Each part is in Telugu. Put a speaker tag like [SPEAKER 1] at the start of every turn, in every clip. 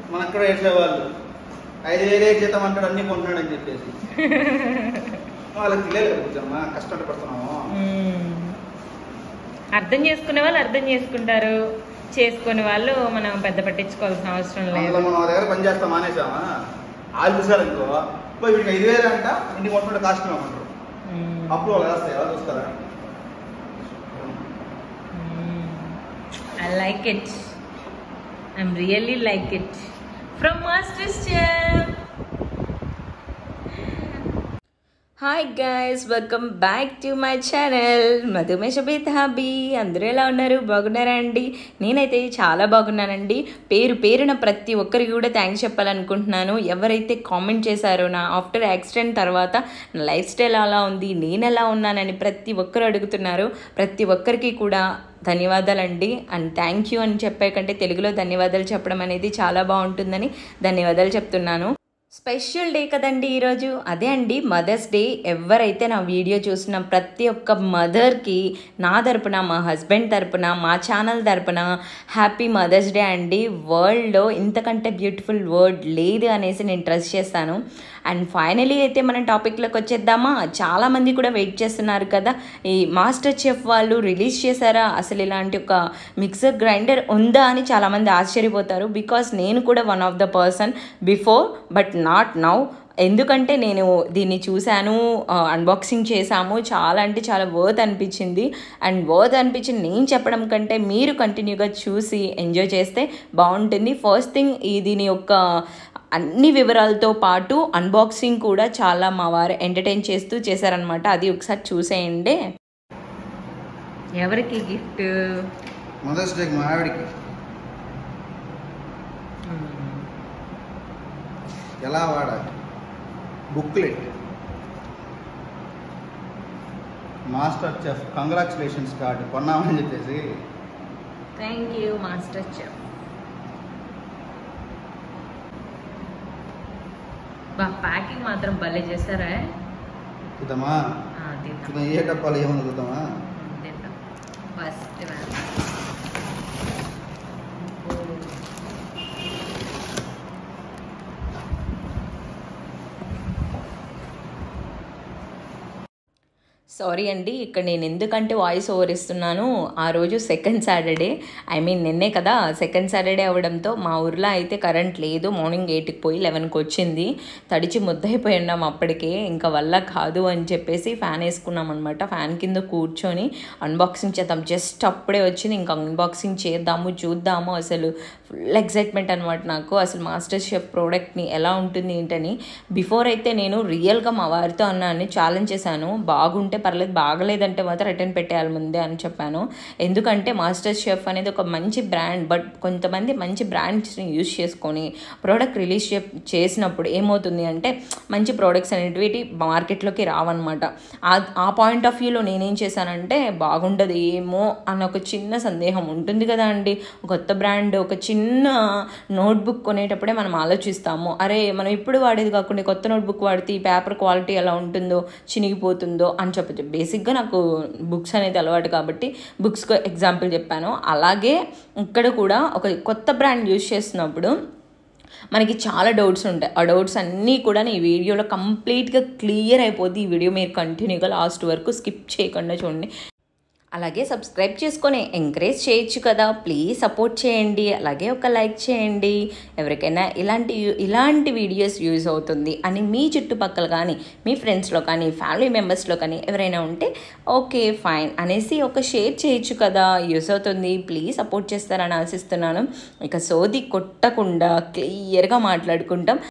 [SPEAKER 1] మన అక్కడ వేసేవాళ్ళు ఐదు వేలే జీతం అంటాడు అన్ని కొంటున్నాడు అని చెప్పేసి వాళ్ళకి తెలియదు కూర్చోమ్మా కష్టపడి పడుతున్నాము
[SPEAKER 2] మ్మ్. అర్థం చేసుకునే వాళ్ళు అర్థం చేసుకుంటారు చేసుకునే వాళ్ళు మనం పెద్ద పట్టించుకోవాల్సిన అవసరం
[SPEAKER 1] అందులో
[SPEAKER 2] లేదు
[SPEAKER 1] మనం వాళ్ళ దగ్గర పని చేస్తాం మానేసామా వాళ్ళు చూసారు అనుకో పోయి వీడికి ఐదు వేలే అంట ఇంటికి కొంటుంటే కాస్ట్ ఏమంటారు అప్పుడు వాళ్ళు వేస్తాయి ఎవరు చూస్తారా
[SPEAKER 2] I like it I'm really like it from master chef hi guys welcome back to my channel మధుమేష బేత్ హాబీ అందరూ ఎలా ఉన్నారు బాగున్నారా అండి నేనైతే చాలా బాగున్నానండి పేరు పేరున ప్రతి ఒక్కరికి కూడా థ్యాంక్స్ చెప్పాలనుకుంటున్నాను ఎవరైతే కామెంట్ చేశారో నా ఆఫ్టర్ యాక్సిడెంట్ తర్వాత నా లైఫ్ స్టైల్ అలా ఉంది నేను ఎలా ఉన్నానని ప్రతి ఒక్కరు అడుగుతున్నారు ప్రతి ఒక్కరికి కూడా ధన్యవాదాలండి అండ్ థ్యాంక్ యూ అని చెప్పే కంటే తెలుగులో ధన్యవాదాలు చెప్పడం అనేది చాలా బాగుంటుందని ధన్యవాదాలు చెప్తున్నాను స్పెషల్ డే కదండి ఈరోజు అదే అండి మదర్స్ డే ఎవరైతే నా వీడియో చూసిన ప్రతి ఒక్క మదర్కి నా తరపున మా హస్బెండ్ తరపున మా ఛానల్ తరపున హ్యాపీ మదర్స్ డే అండి వరల్డ్లో ఇంతకంటే బ్యూటిఫుల్ వర్డ్ లేదు అనేసి నేను ట్రస్ట్ చేస్తాను అండ్ ఫైనలీ అయితే మనం టాపిక్లోకి వచ్చేద్దామా చాలామంది కూడా వెయిట్ చేస్తున్నారు కదా ఈ మాస్టర్ చెఫ్ వాళ్ళు రిలీజ్ చేశారా అసలు ఇలాంటి ఒక మిక్సర్ గ్రైండర్ ఉందా అని చాలామంది ఆశ్చర్యపోతారు బికాస్ నేను కూడా one of the person before but not now ఎందుకంటే నేను దీన్ని చూశాను అన్బాక్సింగ్ చేశాము చాలా అంటే చాలా వర్త్ అనిపించింది అండ్ వర్త్ అనిపించింది నేను చెప్పడం కంటే మీరు కంటిన్యూగా చూసి ఎంజాయ్ చేస్తే బాగుంటుంది ఫస్ట్ థింగ్ ఈ దీని యొక్క అన్ని వివరాలతో పాటు అన్బాక్సింగ్ కూడా చాలా మా వారు ఎంటర్టైన్ చేస్తూ చేశారనమాట అది ఒకసారి చూసేయండి ఎవరికి గిఫ్ట్
[SPEAKER 1] మదర్స్ డేకి మా ఆవిడకి ఎలా వాడాలి booklet master chef congratulations card కొన్నామని చెప్పేసి
[SPEAKER 2] థ్యాంక్ యూ మాస్టర్ చెఫ్ బా ప్యాకింగ్ మాత్రం భలే చేశారా
[SPEAKER 1] చూద్దామా
[SPEAKER 2] ఆ, తిందాం
[SPEAKER 1] చూద్దాం ఏ డబ్బాలు ఏమన్నా చూద్దామా
[SPEAKER 2] తిందాం ఫస్ట్ సారీ అండి ఇక్కడ నేను ఎందుకంటే వాయిస్ ఓవర్ ఇస్తున్నాను ఆ రోజు సెకండ్ సాటర్డే ఐ మీన్ నిన్నే కదా సెకండ్ సాటర్డే అవ్వడంతో మా ఊర్లో అయితే కరెంట్ లేదు మార్నింగ్ ఎయిట్కి పోయి లెవెన్కి వచ్చింది తడిచి ముద్దయిపోయి ఉన్నాం అప్పటికే ఇంకా వల్ల కాదు అని చెప్పేసి ఫ్యాన్ వేసుకున్నాం అనమాట ఫ్యాన్ కింద కూర్చొని అన్బాక్సింగ్ చేద్దాం జస్ట్ అప్పుడే వచ్చింది ఇంకా అన్బాక్సింగ్ చేద్దాము చూద్దాము అసలు ఫుల్ ఎక్సైట్మెంట్ అనమాట నాకు అసలు మాస్టర్ షెఫ్ ప్రోడక్ట్ని ఎలా ఉంటుంది ఏంటని బిఫోర్ అయితే నేను రియల్గా మా వారితో అన్నాను ఛాలెంజ్ చేశాను బాగుంటే పర్లేదు బాగలేదంటే మాత్రం రిటర్న్ పెట్టేయాలి ముందే అని చెప్పాను ఎందుకంటే మాస్టర్ షెఫ్ అనేది ఒక మంచి బ్రాండ్ బట్ కొంతమంది మంచి బ్రాండ్స్ని యూజ్ చేసుకొని ప్రోడక్ట్ రిలీజ్ చేసినప్పుడు ఏమవుతుంది అంటే మంచి ప్రోడక్ట్స్ అనేటివి మార్కెట్లోకి రావన్నమాట ఆ ఆ పాయింట్ ఆఫ్ వ్యూలో నేనేం చేశానంటే బాగుండదు ఏమో అన్న ఒక చిన్న సందేహం ఉంటుంది కదా అండి కొత్త బ్రాండ్ ఒక చిన్న నోట్బుక్ కొనేటప్పుడే మనం ఆలోచిస్తాము అరే మనం ఇప్పుడు వాడేది కాకుండా కొత్త నోట్బుక్ వాడితే ఈ పేపర్ క్వాలిటీ ఎలా ఉంటుందో చినిగిపోతుందో అని చెప్పచ్చు బేసిక్గా నాకు బుక్స్ అనేది అలవాటు కాబట్టి బుక్స్ ఎగ్జాంపుల్ చెప్పాను అలాగే ఇక్కడ కూడా ఒక కొత్త బ్రాండ్ యూజ్ చేస్తున్నప్పుడు మనకి చాలా డౌట్స్ ఉంటాయి ఆ డౌట్స్ అన్నీ కూడా ఈ వీడియోలో కంప్లీట్గా క్లియర్ అయిపోద్ది ఈ వీడియో మీరు కంటిన్యూగా లాస్ట్ వరకు స్కిప్ చేయకుండా చూడండి అలాగే సబ్స్క్రైబ్ చేసుకొని ఎంకరేజ్ చేయొచ్చు కదా ప్లీజ్ సపోర్ట్ చేయండి అలాగే ఒక లైక్ చేయండి ఎవరికైనా ఇలాంటి ఇలాంటి వీడియోస్ యూజ్ అవుతుంది అని మీ చుట్టుపక్కల కానీ మీ ఫ్రెండ్స్లో కానీ ఫ్యామిలీ మెంబర్స్లో కానీ ఎవరైనా ఉంటే ఓకే ఫైన్ అనేసి ఒక షేర్ చేయొచ్చు కదా యూస్ అవుతుంది ప్లీజ్ సపోర్ట్ చేస్తారని ఆశిస్తున్నాను ఇక సోది కొట్టకుండా క్లియర్గా మాట్లాడుకుంటాం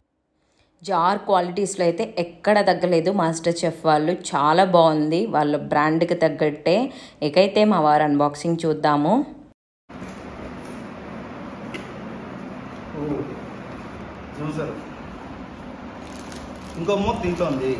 [SPEAKER 2] జార్ క్వాలిటీస్లో అయితే ఎక్కడ తగ్గలేదు మాస్టర్ చెఫ్ వాళ్ళు చాలా బాగుంది వాళ్ళ బ్రాండ్కి తగ్గట్టే ఇకైతే మా వారు అన్బాక్సింగ్ చూద్దాము
[SPEAKER 1] చూసారు ఇంకో మూత దీంట్లో ఉంది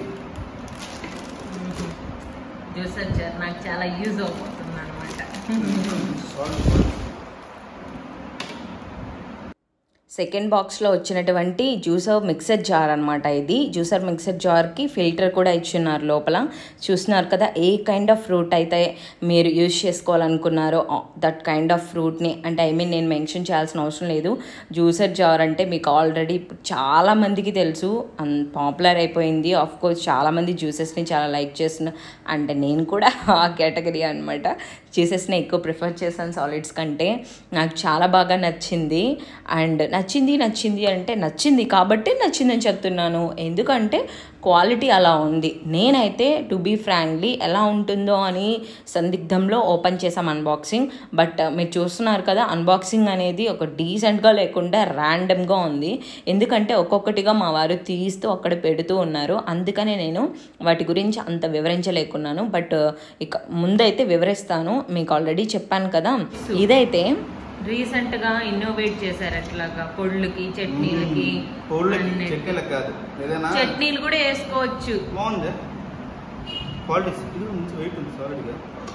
[SPEAKER 2] జ్యూసర్ సార్ నాకు చాలా యూజ్ అవుతుంది అనమాట సెకండ్ బాక్స్లో వచ్చినటువంటి జ్యూసర్ మిక్సర్ జార్ అనమాట ఇది జ్యూసర్ మిక్సర్ జార్కి ఫిల్టర్ కూడా ఇచ్చున్నారు లోపల చూస్తున్నారు కదా ఏ కైండ్ ఆఫ్ ఫ్రూట్ అయితే మీరు యూజ్ చేసుకోవాలనుకున్నారో దట్ కైండ్ ఆఫ్ ఫ్రూట్ని అంటే ఐ మీన్ నేను మెన్షన్ చేయాల్సిన అవసరం లేదు జ్యూసర్ జార్ అంటే మీకు ఆల్రెడీ చాలా మందికి తెలుసు అన్ పాపులర్ అయిపోయింది ఆఫ్ కోర్స్ చాలామంది జ్యూసెస్ని చాలా లైక్ చేస్తున్న అంటే నేను కూడా ఆ కేటగిరీ అనమాట జ్యూసెస్ని ఎక్కువ ప్రిఫర్ చేశాను సాలిడ్స్ కంటే నాకు చాలా బాగా నచ్చింది అండ్ నచ్చింది నచ్చింది అంటే నచ్చింది కాబట్టి నచ్చిందని చెప్తున్నాను ఎందుకంటే క్వాలిటీ అలా ఉంది నేనైతే టు బీ ఫ్రాంక్లీ ఎలా ఉంటుందో అని సందిగ్ధంలో ఓపెన్ చేసాం అన్బాక్సింగ్ బట్ మీరు చూస్తున్నారు కదా అన్బాక్సింగ్ అనేది ఒక డీసెంట్గా లేకుండా ర్యాండమ్గా ఉంది ఎందుకంటే ఒక్కొక్కటిగా మా వారు తీస్తూ అక్కడ పెడుతూ ఉన్నారు అందుకనే నేను వాటి గురించి అంత వివరించలేకున్నాను బట్ ఇక ముందైతే వివరిస్తాను మీకు ఆల్రెడీ చెప్పాను కదా ఇదైతే రీసెంట్గా ఇన్నోవేట్ చేశారు అట్లాగా పొళ్ళుకి చట్నీలకి
[SPEAKER 1] కోళ్ళకి
[SPEAKER 2] అన్నిటికీ.
[SPEAKER 1] చెక్కలకు కాదు ఏదైనా
[SPEAKER 2] చట్నీలు కూడా వేసుకోవచ్చు
[SPEAKER 1] బాగుంది క్వాలిటీ ఇది మంచి వెయిట్ ఉంది సాలిడ్గా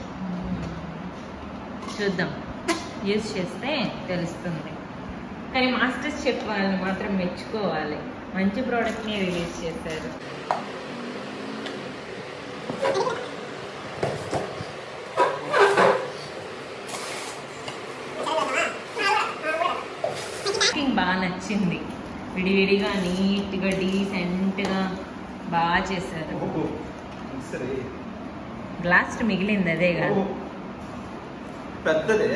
[SPEAKER 2] చూద్దాం యూజ్ చేస్తే తెలుస్తుంది కానీ మాస్టర్స్ చెఫ్ వాళ్ళని మాత్రం మెచ్చుకోవాలి మంచి ప్రోడక్ట్ని రిలీజ్ చేశారు ప్యాకింగ్ బాగా నచ్చింది విడివిడిగా నీట్గా డీసెంట్గా బాగా చేశారు
[SPEAKER 1] ఓహో సరే
[SPEAKER 2] గ్లాస్ మిగిలింది అదే కాదు
[SPEAKER 1] ఓహో. పెద్దదే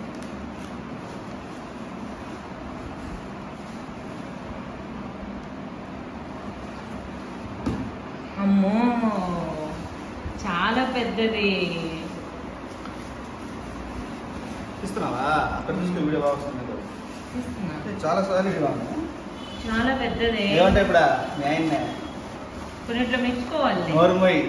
[SPEAKER 2] అమ్మో చాలా పెద్దది
[SPEAKER 1] ఇస్తున్నావా అక్కడ తీసుకుని వీడియో బాగా వస్తుంది కదా.
[SPEAKER 2] చూస్తున్నా.
[SPEAKER 1] చాలా సార్లు ఇలా ఉంది.
[SPEAKER 2] చాలా పెద్దది
[SPEAKER 1] ఏమంటే ఇప్పుడు న్యాయం
[SPEAKER 2] కొన్నిట్లో మెచ్చుకోవాలి
[SPEAKER 1] నోరుమోయి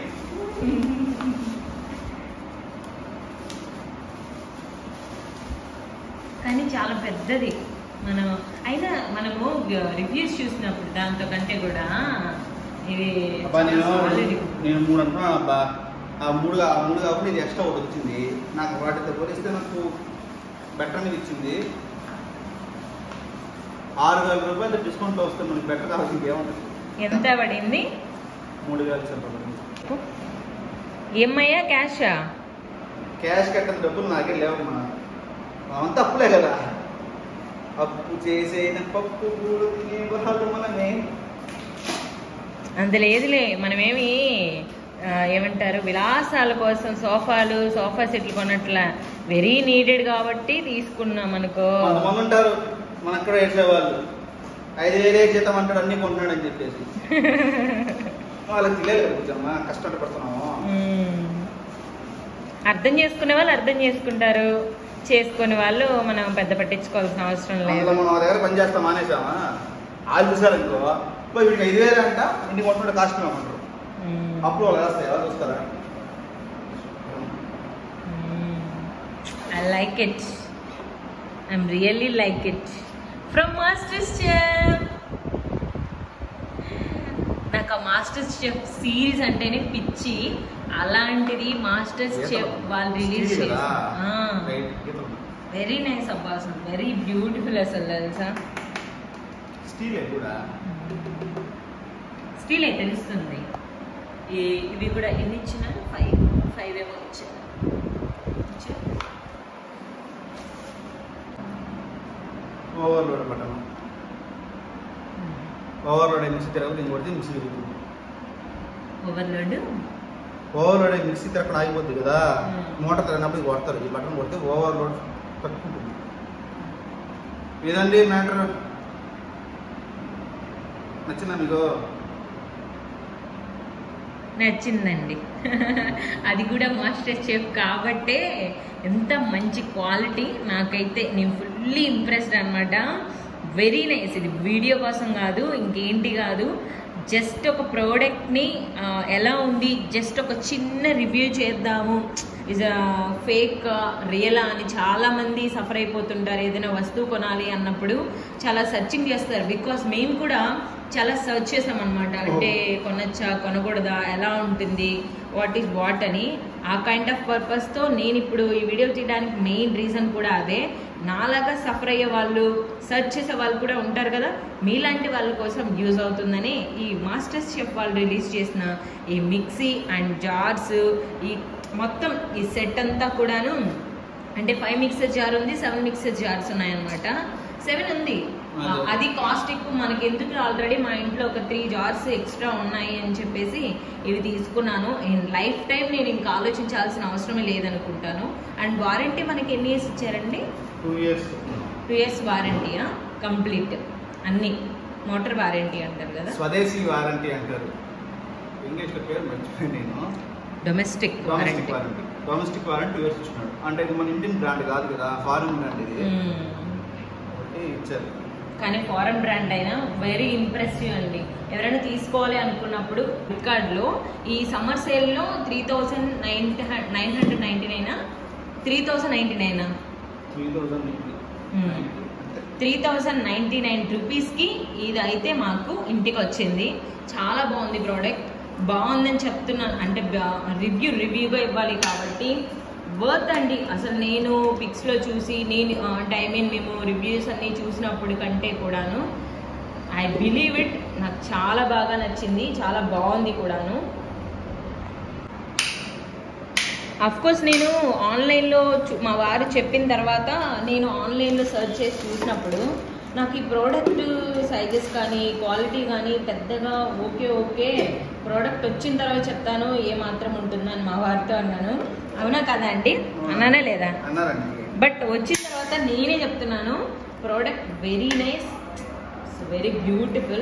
[SPEAKER 2] కానీ చాలా పెద్దది మనం అయినా మనము రివ్యూస్ చూసినప్పుడు దాంతో కంటే కూడా ఇది
[SPEAKER 1] అబ్బా నేను
[SPEAKER 2] చాలా solid.
[SPEAKER 1] నేను మూడు అనుకున్నాను అబ్బా ఆ మూడు కా- ఆ మూడు కాబట్టి ఇది ఎక్స్ట్రా ఒకటి వచ్చింది నాకు వాటితో పోలిస్తే నాకు బెటర్ అనేది ఇచ్చింది ఆరు వేల రూపాయలు డిస్కౌంట్లో వస్తే మనకి బెటర్ కావాలి ఇంకేముంటుంది
[SPEAKER 2] ఎంత పడింది
[SPEAKER 1] మూడు వేల చెప్పండి
[SPEAKER 2] ఈఎంఐయా క్యాషా
[SPEAKER 1] క్యాష్ కట్టిన డబ్బులు నాకే లేవు మా అవంతా అప్పులే కదా అప్పు చేసేన పప్పు కూడు తినే వాళ్ళు మనమే
[SPEAKER 2] అంత లేదులే మనమేమి ఆ, ఏమంటారు విలాసాల కోసం సోఫాలు సోఫా సెట్లు కొన్నట్ల వెరీ నీడెడ్ కాబట్టి తీసుకున్నాం అనుకో
[SPEAKER 1] కొంతమంది ఉంటారు మనకు కూడా వేసే వాళ్ళు ఐదు వేలే జీతం అంటాడు అన్ని కొంటున్నాడు అని చెప్పేసి వాళ్ళకి తెలియదు కదా కూర్చోమ్మా కష్టపడుతున్నాము
[SPEAKER 2] మ్మ్. అర్థం చేసుకునే వాళ్ళు అర్థం చేసుకుంటారు చేసుకునే వాళ్ళు మనం పెద్ద పట్టించుకోవాల్సిన అవసరం
[SPEAKER 1] అందులో
[SPEAKER 2] లేదు
[SPEAKER 1] మనం ఆ దగ్గర పని చేస్తాం మానేసామా వాళ్ళు చూసారు అనుకో పోయి వీడికి ఐదు వేలు అంట ఇంటికి కొంటున్నాడు కాస్ట్ అంటారు అప్పుడు వాళ్ళు వేస్తాయి ఎవరు చూస్తారా
[SPEAKER 2] I like it I'm really like it from masters chef నాకు ఆ మాస్టర్స్ చెఫ్ సిరీస్ అంటేనే పిచ్చి అలాంటిది మాస్టర్స్ చెఫ్ వాళ్ళు రిలీజ్
[SPEAKER 1] Steel కదా?
[SPEAKER 2] చేసి
[SPEAKER 1] Right, గీతలు.
[SPEAKER 2] వెరీ నైస్ అబ్బా అసలు వెరీ బ్యూటిఫుల్ అసలు తెలుసా
[SPEAKER 1] స్టీలే కూడా
[SPEAKER 2] స్టీల్ అయితే తెలుస్తుంది ఈ ఇవి కూడా ఎన్ని ఇచ్చిన ఫైవ్ ఫైవ్ ఏమో ఇచ్చిన
[SPEAKER 1] ఓవర్లోడ్ బటన్ ఓవర్లోడ్ అయ్యి మిక్సీ తిరగదు నేను కొడితే మిక్సీ తిరుగుతుంది
[SPEAKER 2] ఓవర్లోడ్
[SPEAKER 1] ఓవర్లోడ్ అయ్యి మిక్సీ తిరగకుండా ఆగిపోద్ది కదా
[SPEAKER 2] Hmm.
[SPEAKER 1] మోటార్ తిరగనప్పుడు ఇది కొడతారు ఈ బటన్ కొడితే ఓవర్లోడ్ తట్టుకుంటుంది ఇదండి మ్యాటర్ నచ్చిందా మీకు
[SPEAKER 2] నచ్చిందండి అది కూడా మాస్టర్ చెఫ్ కాబట్టే ఎంత మంచి క్వాలిటీ నాకైతే నేను ఫుల్లీ ఇంప్రెస్డ్ అనమాట వెరీ నైస్ ఇది వీడియో కోసం కాదు ఇంకేంటి కాదు జస్ట్ ఒక ప్రోడక్ట్ని ఎలా ఉంది జస్ట్ ఒక చిన్న రివ్యూ చేద్దాము ఇస్ ఫేక్ రియలా అని చాలామంది సఫర్ అయిపోతుంటారు ఏదైనా వస్తువు కొనాలి అన్నప్పుడు చాలా సర్చింగ్ చేస్తారు బికాస్ మేము కూడా చాలా సర్చ్ చేసాం అనమాట అంటే కొనొచ్చా కొనకూడదా ఎలా ఉంటుంది వాట్ ఈస్ వాట్ అని ఆ కైండ్ ఆఫ్ పర్పస్తో నేను ఇప్పుడు ఈ వీడియో తీయడానికి మెయిన్ రీజన్ కూడా అదే నాలాగా సఫర్ అయ్యే వాళ్ళు సర్చ్ చేసే వాళ్ళు కూడా ఉంటారు కదా మీలాంటి వాళ్ళ కోసం యూజ్ అవుతుందని ఈ మాస్టర్స్ షెఫ్ వాళ్ళు రిలీజ్ చేసిన ఈ మిక్సీ అండ్ జార్స్ ఈ మొత్తం ఈ సెట్ అంతా కూడాను అంటే ఫైవ్ మిక్సర్ జార్ ఉంది సెవెన్ మిక్సర్ జార్స్ ఉన్నాయన్నమాట సెవెన్ ఉంది ఆ,
[SPEAKER 1] అదే.
[SPEAKER 2] అది కాస్ట్ ఎక్కువ మనకి ఎందుకు ఆల్రెడీ మా ఇంట్లో ఒక త్రీ జార్స్ ఎక్స్ట్రా ఉన్నాయి అని చెప్పేసి ఇవి తీసుకున్నాను ఇన్ లైఫ్ టైం నేను ఇంకా ఆలోచించాల్సిన అవసరమే లేదనుకుంటాను అండ్ వారంటీ మనకి ఎన్ని ఇయర్స్ ఇచ్చారండి
[SPEAKER 1] టూ ఇయర్స్
[SPEAKER 2] టూ ఇయర్స్ వారంటీయా కంప్లీట్ అన్ని మోటార్ వారంటీ అంటారు కదా
[SPEAKER 1] స్వదేశీ వారంటీ అంటారు ఇంగ్లీష్లో పేరు మర్చిపోయాను నేను
[SPEAKER 2] domestic
[SPEAKER 1] domestic
[SPEAKER 2] warranty
[SPEAKER 1] warranty domestic warranty two years ఇచ్చినాడు అంటే ఇది మన ఇండియన్ బ్రాండ్ కాదు కదా ఫారిన్ బ్రాండ్ ఇది కాబట్టి ఇచ్చారు
[SPEAKER 2] కానీ ఫారెన్ బ్రాండ్ అయినా వెరీ ఇంప్రెసివ్ అండి ఎవరైనా తీసుకోవాలి అనుకున్నప్పుడు ఫ్లిప్కార్ట్లో ఈ సమ్మర్ సేల్లో three thousand nine nine hundred ninety నైనా త్రీ థౌసండ్ నైంటీ నైనా
[SPEAKER 1] three thousand
[SPEAKER 2] three thousand ninety nine రూపీస్కి ఇది అయితే మాకు ఇంటికి వచ్చింది చాలా బాగుంది ప్రోడక్ట్ బాగుందని చెప్తున్నాను అంటే రివ్యూ రివ్యూగా ఇవ్వాలి కాబట్టి వర్త్ అండి అసలు నేను పిక్స్లో చూసి నేను ఆ, అంటే ఐ మీన్ మేము రివ్యూస్ అన్నీ చూసినప్పుడు కంటే కూడాను ఐ బిలీవ్ ఇట్ నాకు చాలా బాగా నచ్చింది చాలా బాగుంది కూడాను అఫ్ కోర్స్ నేను ఆన్లైన్లో చూ- మా వారు చెప్పిన తర్వాత నేను ఆన్లైన్లో సెర్చ్ చేసి చూసినప్పుడు నాకు ఈ ప్రోడక్ట్ సైజెస్ కానీ క్వాలిటీ కానీ పెద్దగా ఓకే ఓకే ప్రోడక్ట్ వచ్చిన తర్వాత చెప్తాను ఏ మాత్రం ఉంటుందని మా వారితో అన్నాను అవునా కదా అండి అన్నానే లేదా
[SPEAKER 1] అన్నారండి
[SPEAKER 2] బట్ వచ్చిన తర్వాత నేనే చెప్తున్నాను product very nice very beautiful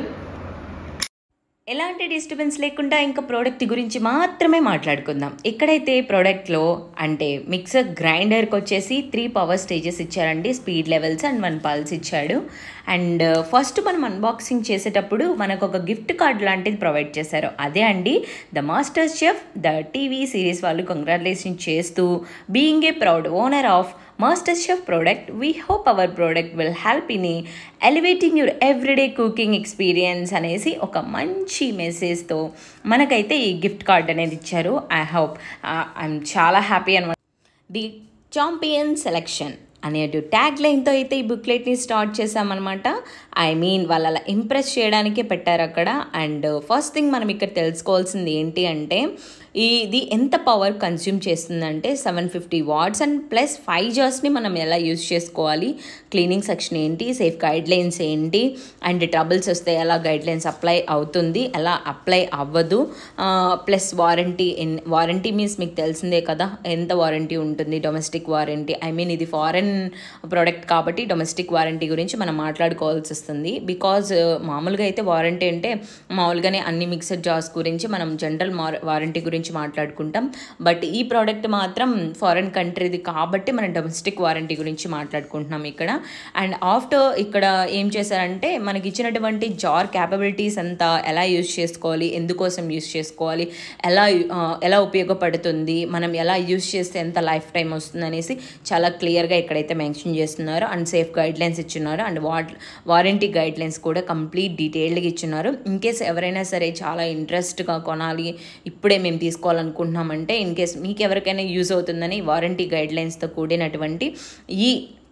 [SPEAKER 3] ఎలాంటి డిస్టర్బెన్స్ లేకుండా ఇంకా ప్రోడక్ట్ గురించి మాత్రమే మాట్లాడుకుందాం ఇక్కడైతే ప్రోడక్ట్లో అంటే మిక్సర్ గ్రైండర్కి వచ్చేసి త్రీ పవర్ స్టేజెస్ ఇచ్చారండి speed levels and one pulse ఇచ్చాడు అండ్ ఫస్ట్ మనం అన్బాక్సింగ్ చేసేటప్పుడు మనకు ఒక గిఫ్ట్ కార్డ్ లాంటిది ప్రొవైడ్ చేశారు అదే అండి the master chef the TV series వాళ్ళు కంగ్రాచులేషన్ చేస్తూ being a proud owner of master chef product we hope our product will help in elevating your everyday cooking experience అనేసి ఒక మంచి మెసేజ్తో మనకైతే ఈ గిఫ్ట్ కార్డ్ అనేది ఇచ్చారు ఐ హోప్ ఐఎమ్ చాలా హ్యాపీ అనమాట ది చాంపియన్ సెలెక్షన్ అనే ట్యాగ్ లైన్తో అయితే ఈ బుక్లెట్ని స్టార్ట్ చేసామన్నమాట ఐ మీన్ వాళ్ళు అలా ఇంప్రెస్ చేయడానికే పెట్టారు అక్కడ అండ్ ఫస్ట్ థింగ్ మనం ఇక్కడ తెలుసుకోవాల్సింది ఏంటి అంటే ఇది ఎంత పవర్ కన్జ్యూమ్ చేస్తుందంటే seven fifty watts and plus five జర్స్ని మనం ఎలా యూజ్ చేసుకోవాలి క్లీనింగ్ సెక్షన్ ఏంటి సేఫ్ గైడ్ లైన్స్ ఏంటి అండ్ ట్రబుల్స్ వస్తే ఎలా గైడ్ లైన్స్ అప్లై అవుతుంది ఎలా అప్లై అవ్వదు ప్లస్ వారంటీ ఎన్ వారంటీ మీన్స్ మీకు తెలిసిందే కదా ఎంత వారంటీ ఉంటుంది డొమెస్టిక్ వారంటీ ఐ మీన్ ఇది ఫారెన్ ప్రోడక్ట్ కాబట్టి డొమెస్టిక్ వారంటీ గురించి మనం మాట్లాడుకోవాల్సి వస్తుంది బికాజ్ మామూలుగా అయితే వారంటీ అంటే మామూలుగానే అన్ని మిక్సర్ జార్స్ గురించి మనం జనరల్ వారంటీ గురించి మాట్లాడుకుంటాం బట్ ఈ ప్రోడక్ట్ మాత్రం ఫారెన్ కంట్రీది కాబట్టి మనం డొమెస్టిక్ వారంటీ గురించి మాట్లాడుకుంటున్నాం ఇక్కడ అండ్ ఆఫ్టర్ ఇక్కడ ఏం చేశారంటే మనకి ఇచ్చినటువంటి జార్ క్యాపబిలిటీస్ అంతా ఎలా యూజ్ చేసుకోవాలి ఎందుకోసం యూజ్ చేసుకోవాలి ఎలా ఆ, ఎలా ఉపయోగపడుతుంది మనం ఎలా యూజ్ చేస్తే ఎంత లైఫ్ టైం వస్తుంది అనేసి చాలా క్లియర్గా ఇక్కడైతే మెన్షన్ చేస్తున్నారు అండ్ సేఫ్ గైడ్ లైన్స్ ఇచ్చున్నారు and what warranty guide lines కూడా కంప్లీట్ డీటెయిల్డ్గా ఇచ్చున్నారు ఇన్ కేస్ ఎవరైనా సరే చాలా ఇంట్రెస్ట్గా కొనాలి ఇప్పుడే మేము తీసుకోవాలనుకుంటున్నామంటే ఇన్ కేస్ మీకు ఎవరికైనా యూజ్ అవుతుందని వారంటీ గైడ్ లైన్స్తో కూడినటువంటి ఈ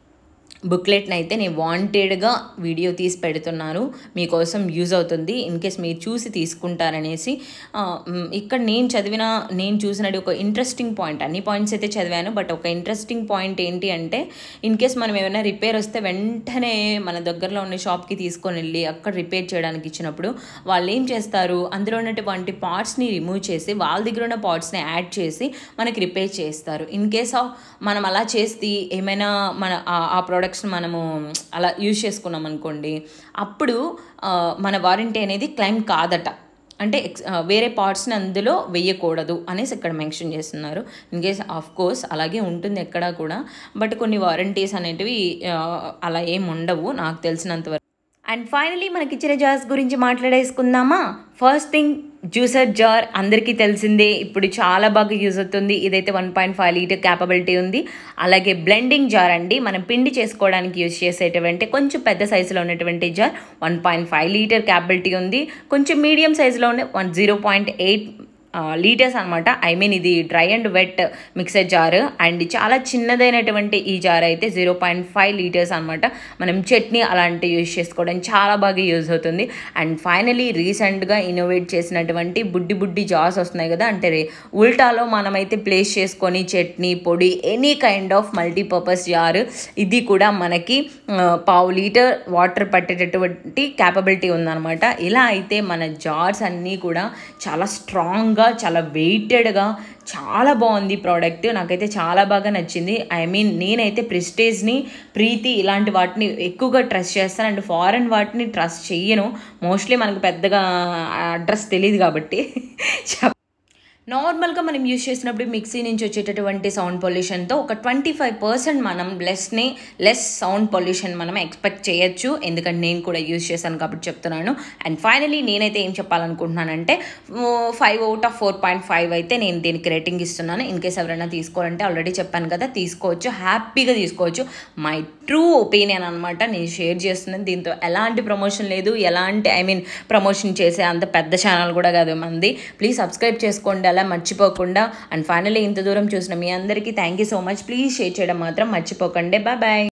[SPEAKER 3] బుక్లెట్ని అయితే నేను వాంటెడ్గా వీడియో తీసి పెడుతున్నాను మీకోసం యూజ్ అవుతుంది ఇన్ కేస్ మీరు చూసి తీసుకుంటారనేసి ఆ, మ్, ఇక్కడ నేను చదివిన నేను చూసినది ఒక ఇంట్రెస్టింగ్ పాయింట్ అన్ని పాయింట్స్ అయితే చదివాను బట్ ఒక ఇంట్రెస్టింగ్ పాయింట్ ఏంటి అంటే ఇన్ కేస్ మనం ఏమైనా రిపేర్ వస్తే వెంటనే మన దగ్గరలో ఉన్న షాప్కి తీసుకొని వెళ్ళి అక్కడ రిపేర్ చేయడానికి ఇచ్చినప్పుడు వాళ్ళు ఏం చేస్తారు అందులో ఉన్నటువంటి పార్ట్స్ని రిమూవ్ చేసి వాళ్ళ దగ్గర ఉన్న పార్ట్స్ని యాడ్ చేసి మనకి రిపేర్ చేస్తారు ఇన్ కేస్ ఆఫ్ మనం అలా చేసి ఏమైనా మన ఆ- ఆ ప్రోడక్ట్స్ మనము అలా యూజ్ చేసుకున్నాం అనుకోండి అప్పుడు ఆ, మన వారంటీ అనేది క్లైమ్ కాదట అంటే ఎక్స్ ఆ, వేరే పార్ట్స్ని అందులో వేయకూడదు అనేసి ఇక్కడ మెన్షన్ చేస్తున్నారు ఇన్ కేస్ ఆఫ్ కోర్స్ అలాగే ఉంటుంది ఎక్కడా కూడా బట్ కొన్ని వారంటీస్ అనేటివి ఆ, అలా ఏం ఉండవు నాకు తెలిసినంత వరకు అండ్ ఫైనలీ మనకి ఇచ్చిన జార్స్ గురించి మాట్లాడేసుకుందామా ఫస్ట్ థింగ్ జ్యూసర్ జార్ అందరికీ తెలిసిందే ఇప్పుడు చాలా బాగా యూజ్ అవుతుంది ఇదైతే one point five liter capability ఉంది అలాగే బ్లెండింగ్ జార్ అండి మనం పిండి చేసుకోవడానికి యూజ్ చేసేటువంటి కొంచెం పెద్ద సైజులో ఉన్నటువంటి jar one point five liter capability ఉంది కొంచెం మీడియం సైజులో ఉన్న one zero point eight liters అనమాట ఐ మీన్ ఇది dry and wet mixer jar and చాలా చిన్నదైనటువంటి ఈ జార్ అయితే జీరో పాయింట్ ఫైవ్ లీటర్స్ అనమాట మనం చట్నీ అలాంటివి యూజ్ చేసుకోవడానికి చాలా బాగా యూజ్ అవుతుంది అండ్ ఫైనలీ రీసెంట్గా ఇన్నోవేట్ చేసినటువంటి బుడ్డి బుడ్డి జార్స్ వస్తున్నాయి కదా అంటే రే- ఉల్టాలో మనమైతే ప్లేస్ చేసుకొని చట్నీ పొడి any kind of multipurpose jar ఇది కూడా మనకి ఆ, పావు లీటర్ వాటర్ పట్టేటటువంటి క్యాపబిలిటీ ఉందన్నమాట ఇలా అయితే మన జార్స్ అన్నీ కూడా చాలా స్ట్రాంగ్గా చాలా వెయిటెడ్గా చాలా బాగుంది ప్రోడక్ట్ నాకైతే చాలా బాగా నచ్చింది ఐ మీన్ నేనైతే ప్రెస్టేజ్ని ప్రీతి ఇలాంటి వాటిని ఎక్కువగా ట్రస్ట్ చేస్తాను అండ్ ఫారెన్ వాటిని ట్రస్ట్ చెయ్యను మోస్ట్లీ మనకు పెద్దగా అడ్రస్ తెలియదు కాబట్టి చెప్ నార్మల్గా మనం యూజ్ చేసినప్పుడు మిక్సీ నుంచి వచ్చేటటువంటి సౌండ్ పొల్యూషన్తో ఒక ట్వంటీ ఫైవ్ పర్సెంట్ మనం లెస్ని లెస్ సౌండ్ పొల్యూషన్ మనం ఎక్స్పెక్ట్ చేయొచ్చు ఎందుకంటే నేను కూడా యూజ్ చేశాను కాబట్టి చెప్తున్నాను అండ్ ఫైనలీ నేనైతే ఏం చెప్పాలనుకుంటున్నానంటే five out of four point five అయితే నేను దీనికి రేటింగ్ ఇస్తున్నాను ఇన్ కేస్ ఎవరైనా తీసుకోవాలంటే ఆల్రెడీ చెప్పాను కదా తీసుకోవచ్చు హ్యాపీగా తీసుకోవచ్చు మై ట్రూ ఒపీనియన్ అనమాట నేను షేర్ చేస్తున్నాను దీంతో ఎలాంటి ప్రమోషన్ లేదు ఎలాంటి ఐ మీన్ ప్రమోషన్ చేసే అంత పెద్ద ఛానల్ కూడా కాదు మంది ప్లీజ్ సబ్స్క్రైబ్ చేసుకోండి అలా మర్చిపోకుండా అండ్ ఫైనల్లీ ఇంత దూరం చూసిన మీ అందరికీ thank you so much please share చేయడం మాత్రం మర్చిపోకండి బాయ్ బాయ్